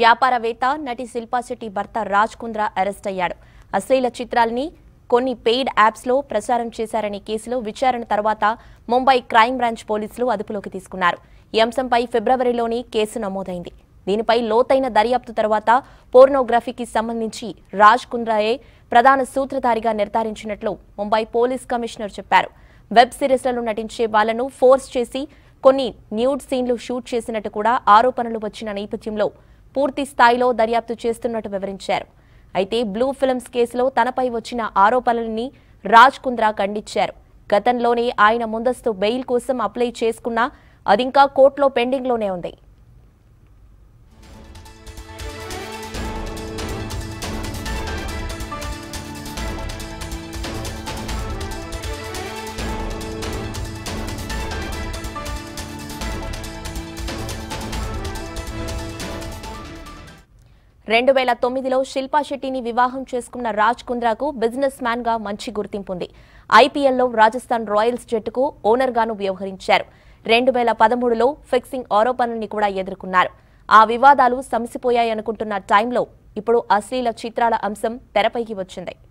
వ్యాపారవేత్త నటి శిల్పా శెట్టి భర్త రాజ్ కుంద్రా అరెస్ట్ అయ్యాడు అశ్లీల చిత్రాల్ని కొన్ని పెయిడ్ యాప్స్లో ప్రచారం చేశారనే కేసులో విచారణ తర్వాత ముంబై క్రైమ్ బ్రాంచ్ పోలీసులు అదుపులోకి తీసుకున్నారు ఈ అంశంపై ఫిబ్రవరిలోని కేసు నమోదైంది దీనిపై లోతైన దర్యాప్తు తర్వాత పోర్నోగ్రఫీకి సంబంధించి రాజ్ కుంద్రాయే ప్రధాన సూత్రధారిగా నిర్ధారించినట్లు ముంబై పోలీస్ కమిషనర్ చెప్పారు వెబ్ సిరీస్లలో నటించే వాళ్లను ఫోర్స్ చేసి కొన్ని న్యూడ్ సీన్లు షూట్ చేసినట్టు కూడా ఆరోపణలు వచ్చిన నేపథ్యంలో పూర్తి స్థాయిలో దర్యాప్తు చేస్తున్నట్టు వివరించారు అయితే బ్లూ ఫిల్మ్స్ కేసులో తనపై వచ్చిన ఆరోపణలని రాజ్ కుంద్రా ఖండించారు గతంలోనే ఆయన ముందస్తు బెయిల్ కోసం అప్లై చేసుకున్నా అదింకా కోర్టులో పెండింగ్లోనే ఉంది రెండు వేల తొమ్మిదిలో శిల్పా శెట్టిని వివాహం చేసుకున్న రాజ్ కుంద్రాకు బిజినెస్ మ్యాన్ గా మంచి గుర్తింపుంది ఐపీఎల్లో రాజస్థాన్ రాయల్స్ జట్టుకు ఓనర్ గాను వ్యవహరించారు రెండు వేల పదమూడులో ఫిక్సింగ్ ఆరోపణల్ని కూడా ఎదుర్కొన్నారు ఆ వివాదాలు సమసిపోయాయనుకుంటున్న టైంలో ఇప్పుడు అశ్లీల చిత్రాల అంశం తెరపైకి వచ్చింది